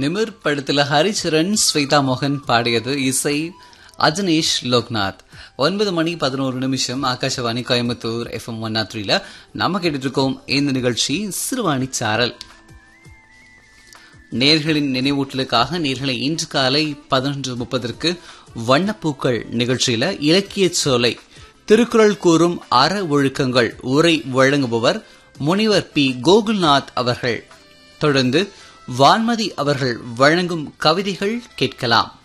நிமிர் படத்துல ஹரிச்சரன் ஸ்வேதா மோகன் பாடியது இசை அஜனேஷ் லோக்நாத் ஒன்பது மணி பதினோரு நிமிஷம் ஆகாஷவாணி கோயம்புத்தூர் எஃப்எம் ஒன் த்ரீல நம்ம கேட்டுட்டு இருக்கோம் இந்த நிகழ்ச்சி சிறுவாணி சாரல் நேர்களின் நினைவூட்டலுக்காக நேர்களை இன்று காலை பதினொன்று முப்பதற்கு வண்ணப்பூக்கள் நிகழ்ச்சியில இலக்கிய சோலை திருக்குறள் கூறும் அற ஒழுக்கங்கள் உரை வழங்குபவர் முனிவர் பி கோகுல்நாத் அவர்கள் தொடர்ந்து வான்மதி அவர்கள் வழங்கும் கவிதைகள் கேட்கலாம்